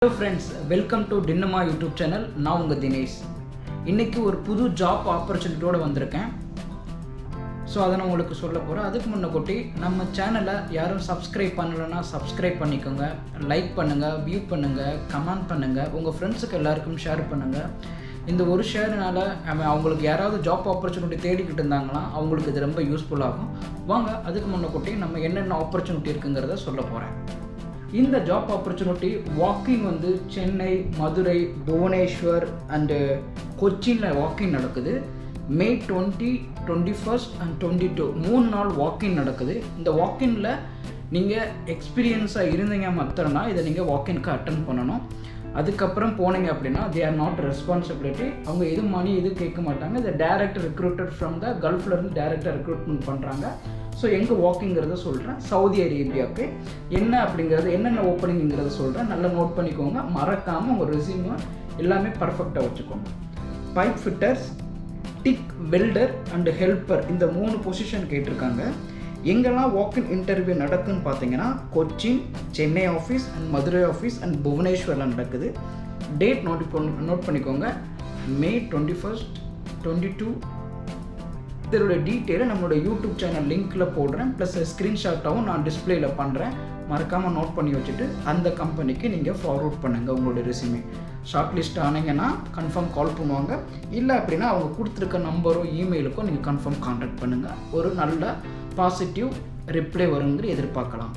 hello friends welcome to டின்னமா YouTube channel நான் உங்கள் தினேஷ் இன்றைக்கி ஒரு புது ஜாப் ஆப்பர்ச்சுனிட்டியோடு வந்திருக்கேன் ஸோ அதை நான் உங்களுக்கு சொல்ல போகிறேன் அதுக்கு முன்ன கொட்டி நம்ம சேனலை யாரும் சப்ஸ்கிரைப் பண்ணலைன்னா சப்ஸ்கிரைப் பண்ணிக்கோங்க லைக் பண்ணுங்கள் வியூ பண்ணுங்கள் கமெண்ட் பண்ணுங்கள் உங்கள் ஃப்ரெண்ட்ஸுக்கு எல்லாருக்கும் ஷேர் பண்ணுங்கள் இந்த ஒரு ஷேர்னால அவன் அவங்களுக்கு யாராவது ஜாப் ஆப்பர்ச்சுனிட்டி தேடிக்கிட்டு இருந்தாங்கன்னா அவங்களுக்கு இது ரொம்ப யூஸ்ஃபுல்லாகும் வாங்க அதுக்கு முன்ன கொட்டி நம்ம என்னென்ன ஆப்பர்ச்சுனிட்டி இருக்குங்கிறத சொல்ல போகிறேன் இந்த ஜாப் ஆப்பர்ச்சுனிட்டி வாக்கிங் வந்து சென்னை மதுரை புவனேஸ்வர் அண்டு கொச்சினில் வாக்கிங் நடக்குது May twenty twenty first and twenty two மூணு நாள் வாக்கிங் நடக்குது இந்த வாக்கிங்கில் நீங்கள் எக்ஸ்பீரியன்ஸாக இருந்தீங்க மாத்திரம்னா இதை நீங்கள் வாக்கிங்க்கு அட்டன் பண்ணணும் அதுக்கப்புறம் போனீங்க அப்படின்னா தே ஆர் நாட் ரெஸ்பான்சிபிலிட்டி அவங்க எது மணி எது கேட்க மாட்டாங்க இதை டேரக்ட் ரெக்ரூட்டட் ஃப்ரம் த கல்ஃப்லேருந்து டேரெக்டாக ரெக்ரூட்மெண்ட் பண்ணுறாங்க ஸோ எங்கே வாக்கிங்கிறத சொல்கிறேன் சவுதி அரேபியாவுக்கு என்ன அப்படிங்கிறது என்னென்ன ஓப்பனிங்கிறத சொல்கிறேன் நல்லா நோட் பண்ணிக்கோங்க மறக்காமல் உங்கள் ரெசியூமை எல்லாமே பர்ஃபெக்டாக வச்சுக்கோங்க pipe fitters TIG welder and helper இந்த மூணு பொசிஷன் கேட்டிருக்காங்க எங்கெல்லாம் வாக்கின் இன்டர்வியூ நடக்குன்னு பார்த்தீங்கன்னா Cochin Chennai office and Madurai office and புவனேஸ்வரில் நடக்குது டேட் நோட் நோட் பண்ணிக்கோங்க May twenty first twenty two இதோட டீட்டெயிலை நம்மளோட யூடியூப் சேனல் லிங்க்கில் போடுறேன் ப்ளஸ் ஸ்க்ரீன்ஷாட்டாகவும் நான் டிஸ்பிளேல பண்ணுறேன் மறக்காமல் நோட் பண்ணி வச்சுட்டு அந்த கம்பெனிக்கு நீங்கள் ஃபார்வர்ட் பண்ணுங்கள் உங்களோட ரெசியூமே ஷார்ட் லிஸ்ட் ஆனீங்கன்னா கன்ஃபார்ம் கால் பண்ணுவாங்க இல்லை அப்படின்னா அவங்க கொடுத்துருக்க நம்பரோ இமெயிலுக்கோ நீங்கள் கன்ஃபார்ம் கான்டாக்ட் பண்ணுங்கள் ஒரு நல்ல பாசிட்டிவ் ரிப்ளை வருங்கிற எதிர்பார்க்கலாம்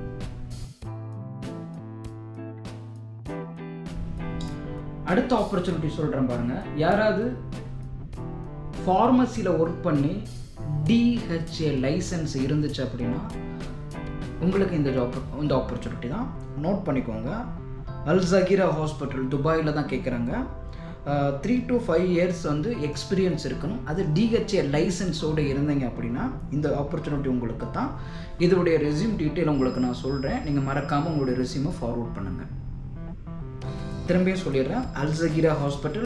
அடுத்த ஆப்பர்ச்சுனிட்டி சொல்கிறேன் பாருங்கள் யாராவது ஃபார்மசியில் ஒர்க் பண்ணி டிஹெச்ஏ லைசன்ஸ் இருந்துச்சு அப்படின்னா உங்களுக்கு இந்த ஜாப் இந்த ஆப்பர்ச்சுனிட்டி தான் நோட் பண்ணிக்கோங்க அல்சகிரா ஹாஸ்பிட்டல் துபாயில் தான் கேட்குறாங்க த்ரீ டு ஃபைவ் இயர்ஸ் வந்து எக்ஸ்பீரியன்ஸ் இருக்கணும் அது டிஹெச்ஏ லைசன்ஸோடு இருந்தீங்க அப்படின்னா இந்த ஆப்பர்ச்சுனிட்டி உங்களுக்கு தான் இதோடைய ரெசியூம் டீட்டெயில் உங்களுக்கு நான் சொல்கிறேன் நீங்கள் மறக்காமல் உங்களுடைய ரெசியூமை ஃபார்வர்ட் பண்ணுங்கள் திரும்பியும் சொல்லிடுறேன் அல்சகிரா ஹாஸ்பிட்டல்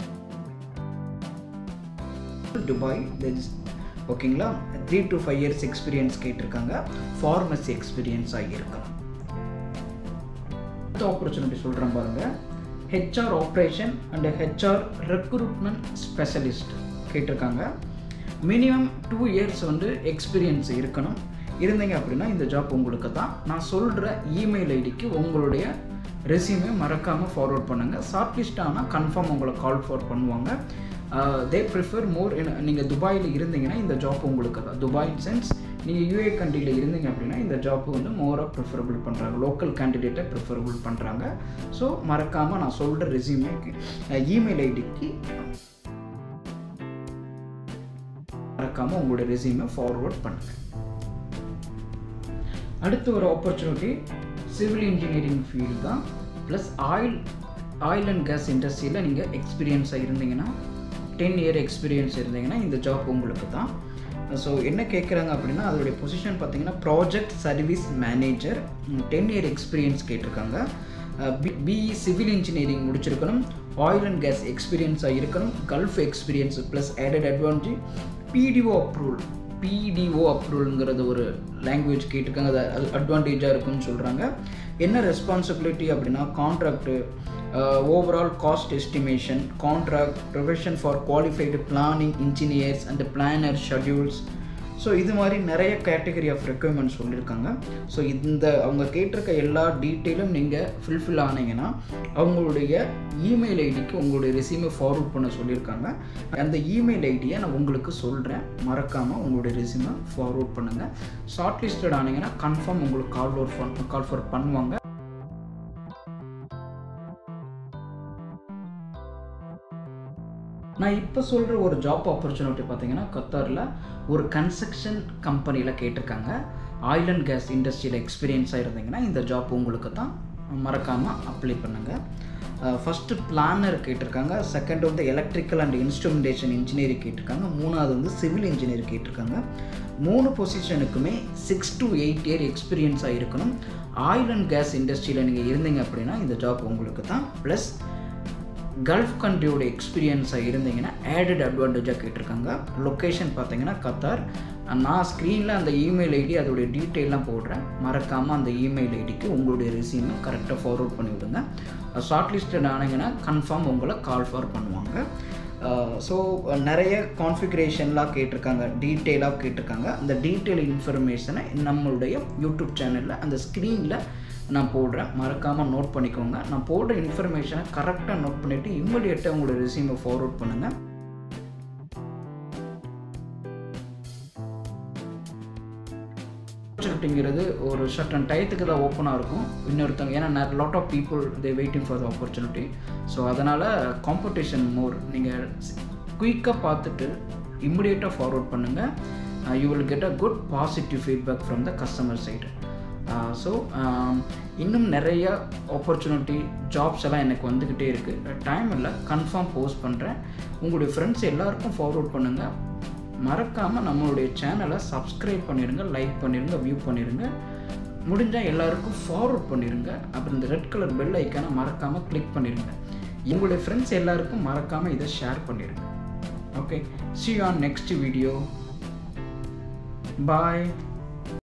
துபாய் ஓகேங்களா three to five years experience கேட்டிருக்காங்க ஃபார்மசி எக்ஸ்பீரியன்ஸ் ஆகியிருக்கணும் அடுத்த ஆப்பர்ச்சுனிட்டி சொல்கிறேன் பாருங்கள் HR operation and HR recruitment specialist கேட்டிருக்காங்க மினிமம் டூ இயர்ஸ் வந்து எக்ஸ்பீரியன்ஸ் இருக்கணும் இருந்தீங்க அப்படின்னா இந்த ஜாப் உங்களுக்கு தான் நான் சொல்கிற இமெயில் ஐடிக்கு உங்களுடைய ரெசியூமே மறக்காமல் ஃபார்வர்ட் பண்ணுங்கள் ஷார்ட் லிஸ்ட் ஆனால் கன்ஃபார்ம் உங்களை கால் ஃபார் பண்ணுவாங்க தே ப்ரிஃபர் மோர் நீங்கள் துபாயில் இருந்தீங்கன்னா இந்த ஜாப் உங்களுக்கு தான் துபாய் சென்ஸ் நீங்கள் யூஏ கண்ட்ரியில் இருந்தீங்க அப்படின்னா இந்த ஜாப் வந்து மோராக ப்ரிஃபரபிள் பண்ணுறாங்க லோக்கல் கேண்டிடேட்டை ப்ரிஃபரபிள் பண்ணுறாங்க ஸோ மறக்காமல் நான் சொல்கிற ரெசியூமேக்கு இமெயில் ஐடிக்கு மறக்காமல் உங்களோட ரெசியூமை ஃபார்வர்ட் பண்ணுங்கள் அடுத்து ஒரு ஆப்பர்ச்சுனிட்டி சிவில் இன்ஜினியரிங் ஃபீல்டு தான் plus oil oil and gas இண்டஸ்ட்ரியில் நீங்கள் எக்ஸ்பீரியன்ஸாக இருந்தீங்கன்னா டென் இயர் எக்ஸ்பீரியன்ஸ் இருந்தீங்கன்னா இந்த ஜாப் உங்களுக்கு தான் ஸோ என்ன கேட்குறாங்க அப்படின்னா அதோடைய பொசிஷன் பார்த்தீங்கன்னா project service manager ten year experience கேட்டிருக்காங்க பிஇ சிவில் இன்ஜினியரிங் முடிச்சிருக்கணும் ஆயில் அண்ட் கேஸ் எக்ஸ்பீரியன்ஸாக இருக்கணும் gulf experience plus added advantage PDO approval PDO அப்ரூவலுங்கிறது ஒரு லாங்குவேஜ் கேட்டிருக்காங்க அது அட்வான்டேஜாக இருக்குன்னு சொல்கிறாங்க என்ன ரெஸ்பான்சிபிலிட்டி அப்படின்னா contract overall cost estimation contract profession for qualified planning engineers and planner schedules so இது மாதிரி நிறைய கேட்டகரி ஆஃப் ரெக்குயர்மெண்ட் சொல்லியிருக்காங்க ஸோ இந்த அவங்க கேட்டிருக்க எல்லா டீட்டெயிலும் நீங்கள் ஃபில்ஃபில் ஆனீங்கன்னா அவங்களுடைய இமெயில் ஐடிக்கு உங்களுடைய ரெசியூமை ஃபார்வர்ட் பண்ண சொல்லியிருக்காங்க அந்த இமெயில் ஐடியை நான் உங்களுக்கு சொல்கிறேன் மறக்காமல் உங்களுடைய ரெசியூமை ஃபார்வர்ட் பண்ணுங்கள் ஷார்ட் லிஸ்டட் ஆனீங்கன்னா கன்ஃபார்ம் உங்களுக்கு கால் ஃபோர் கால் ஃபோர் பண்ணுவாங்க நான் இப்போ சொல்கிற ஒரு ஜாப் ஆப்பர்ச்சுனிட்டி பார்த்தீங்கன்னா கத்தாரில் ஒரு கன்ஸ்ட்ரக்ஷன் கம்பெனியில் கேட்டிருக்காங்க ஆயில் அண்ட் கேஸ் இண்டஸ்ட்ரியில் எக்ஸ்பீரியன்ஸாக இருந்தீங்கன்னா இந்த ஜாப் உங்களுக்கு தான் மறக்காமல் அப்ளை பண்ணுங்கள் ஃபஸ்ட்டு பிளானர் கேட்டிருக்காங்க செகண்ட் வந்து எலக்ட்ரிக்கல் அண்ட் இன்ஸ்ட்ருமெண்டேஷன் இன்ஜினியரிங் கேட்டிருக்காங்க மூணாவது வந்து சிவில் இன்ஜினியர் கேட்டிருக்காங்க மூணு பொசிஷனுக்குமே சிக்ஸ் டு எயிட் இயர் எக்ஸ்பீரியன்ஸாக இருக்கணும் ஆயில் அண்ட் கேஸ் இண்டஸ்ட்ரியில் நீங்கள் இருந்தீங்க அப்படின்னா இந்த ஜாப் உங்களுக்கு தான் ப்ளஸ் கல்ஃப் கண்ட்ரியோட எக்ஸ்பீரியன்ஸாக இருந்தீங்கன்னா ஆடட் அட்வான்டேஜாக கேட்டிருக்காங்க லொக்கேஷன் பார்த்தீங்கன்னா கத்தார் நான் ஸ்க்ரீனில் அந்த இமெயில் ஐடி அதோடைய டீட்டெயிலாம் போடுறேன் மறக்காமல் அந்த இமெயில் ஐடிக்கு உங்களுடைய ரெசியூமை கரெக்டாக ஃபார்வர்ட் பண்ணி விடுங்க ஷார்ட் லிஸ்டட் ஆனீங்கன்னா கன்ஃபார்ம் உங்களை கால் ஃபார் பண்ணுவாங்க ஸோ நிறைய கான்ஃபிகரேஷன்லாம் கேட்டிருக்காங்க டீட்டெயிலாக கேட்டிருக்காங்க அந்த டீட்டெயில் இன்ஃபர்மேஷனை நம்மளுடைய யூடியூப் சேனலில் அந்த ஸ்க்ரீனில் நான் போடுறேன் மறக்காமல் நோட் பண்ணிக்கோங்க நான் போடுற இன்ஃபர்மேஷனை கரெக்டாக நோட் பண்ணிவிட்டு இம்மிடியேட்டாக உங்களோட ரெசியூமை ஃபார்வர்ட் பண்ணுங்கள் ஆப்பர்ச்சுனிட்டிங்கிறது ஒரு சர்டன் டயத்துக்கு தான் ஓப்பனாக இருக்கும் இன்னொருத்தவங்க ஏன்னா lot of people they waiting for the opportunity so அதனால் காம்படிஷன் மோர் நீங்கள் குயிக்காக பார்த்துட்டு இம்மிடியேட்டாக ஃபார்வர்ட் பண்ணுங்கள் you will get a good positive feedback from the customer side so இன்னும் நிறைய ஆப்பர்ச்சுனிட்டி ஜாப்ஸ் எல்லாம் எனக்கு வந்துக்கிட்டே இருக்குது டைம் இல்லை கன்ஃபார்ம் போஸ்ட் பண்ணுறேன் உங்களுடைய ஃப்ரெண்ட்ஸ் எல்லாருக்கும் ஃபார்வர்ட் பண்ணுங்கள் மறக்காமல் நம்மளுடைய சேனலை சப்ஸ்கிரைப் பண்ணிடுங்க லைக் பண்ணிடுங்க வியூ பண்ணிடுங்க முடிஞ்சால் எல்லாருக்கும் ஃபார்வர்ட் பண்ணிடுங்க அப்புறம் இந்த ரெட் கலர் பெல் ஐக்கானை மறக்காமல் கிளிக் பண்ணிடுங்க உங்களுடைய ஃப்ரெண்ட்ஸ் எல்லாருக்கும் மறக்காமல் இதை ஷேர் பண்ணிடுங்க okay see on next video bye